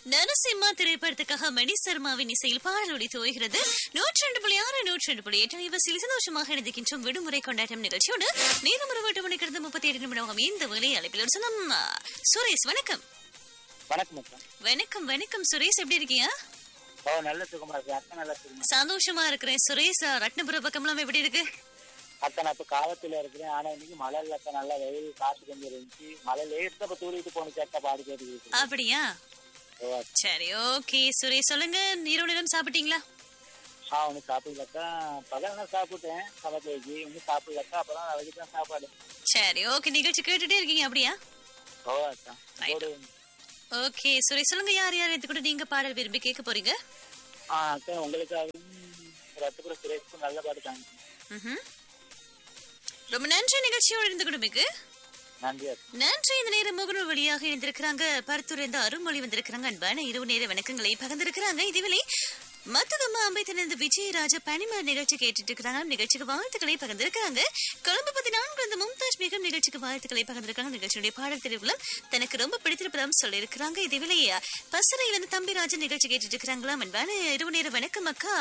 நரசிம்மா திரைப்படத்துக்காக மணி சர்மாவின் இசையில் பாடலொடி துவகிறது நூற்றி ரெண்டு புள்ளி ஆறு நூற்றி ரெண்டு புள்ளி எட்டு இவசில் சந்தோஷமாக இணைந்திருக்கின்றோம் விடுமுறை கொண்டாட்டம் நிகழ்ச்சியோடு நேரம் ஒரு எட்டு மணிக்கிறது முப்பத்தி ஏழு நிமிடம் இந்த வேலை அழைப்பில் ஒரு சொந்தம் சுரேஷ் வணக்கம் வணக்கம் அக்கா வணக்கம் வணக்கம் சுரேஷ் எப்படி இருக்கீங்க ஓ நல்ல சுகமா இருக்கு அக்கா நல்லா சுகமா சந்தோஷமா இருக்கிறேன் சுரேஷ் ரத்னபுர பக்கம்லாம் எப்படி இருக்கு அக்கா நான் இப்ப காவத்துல இருக்கிறேன் ஆனா இன்னைக்கு மழை இல்ல அக்கா நல்லா வெயில் காற்று கொஞ்சம் இருந்துச்சு மழை லேட்டா இப்ப தூரிட்டு போனுச்சு அக்கா பாடி கேட்டு அப்படியா ஓ சரி ஓகே சுரேஷ் சொல்லுங்க இரவு நேரம் சாப்பிட்டீங்களா ஆ ஒன்னும் சாப்பிடலக்கா பகல்னா சாப்பிட்டேன் சமைச்சு ஒன்னும் சாப்பிடலக்கா அப்புறம் நாளைக்கு தான் சாப்பாடு சரி ஓகே நிகழ்ச்சி கேட்டுட்டே இருக்கீங்க அப்படியா ஓ அக்கா ஒரு ஓகே சுரேஷ் சொல்லுங்க யார் யார் எடுத்து கூட நீங்க பாடல் விரும்பி கேட்க போறீங்க ஆ அக்கா உங்களுக்காகவும் ரத்தபுர சுரேஷ்க்கும் நல்ல பாட்டு தாங்க ம்ஹும். ரொம்ப நன்றி நிகழ்ச்சியோடு இருந்து குடும்பக்கு நன்றி அக்கா நன்றி இந்த நேரம் முகநூல் வழியாக இணைந்திருக்கிறாங்க பருத்தூர் இந்த அருள்மொழி வந்திருக்கிறாங்க அன்பான இரவு நேர வணக்கங்களை பகிர்ந்திருக்கிறாங்க இதுவேளை மத்துகம்மா அம்பேத்திலிருந்து விஜயராஜ பனிமலர் நிகழ்ச்சி கேட்டுட்டு இருக்கிறாங்க நிகழ்ச்சிக்கு வாழ்த்துக்களை பகிர்ந்திருக்காங்க கொழும்பு பதினான்கு இந்த மும்தாஜ் பேகம் நிகழ்ச்சிக்கு வாழ்த்துக்களை பகிர்ந்திருக்காங்க நிகழ்ச்சியுடைய பாடல் தெரிவுகளும் தனக்கு ரொம்ப பிடித்திருப்பதாம் சொல்லியிருக்கிறாங்க இதுவேளை பசறையில் இருந்து தம்பிராஜன் நிகழ்ச்சி கேட்டுட்டு இருக்கிறாங்களாம் அன்பான இரவு நேர வணக்கம் அக்கா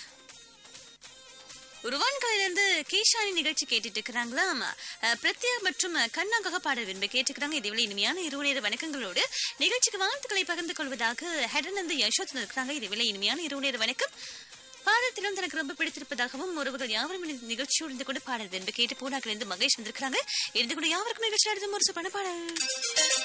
உருவான்களிலிருந்து கேஷானி நிகழ்ச்சி கேட்டுட்டு இருக்கிறாங்களாம் அஹ், பிரத்யா மற்றும் கண்ணாக பாடல் விரும்பி கேட்டுக்கிறாங்க இதுவரை இனிமையான இரவு நேர வணக்கங்களோடு நிகழ்ச்சிக்கு வாழ்த்துக்களை பகிர்ந்து கொள்வதாக ஹெடனந்து யசோத் இருக்கிறாங்க இதுவரை இனிமையான இரவு நேர வணக்கம் பாடத்திலும் தனக்கு ரொம்ப பிடித்திருப்பதாகவும் உறவுகள் யாவரும் இந்த நிகழ்ச்சியோடு இருந்து கொண்டு பாடல் விரும்பி கேட்டு பூனாக்கிலிருந்து மகேஷ் வந்திருக்கிறாங்க இருந்து கொண்டு யாவருக்கும் நிகழ்ச்சி அடுத்த ஒரு பண பாடல்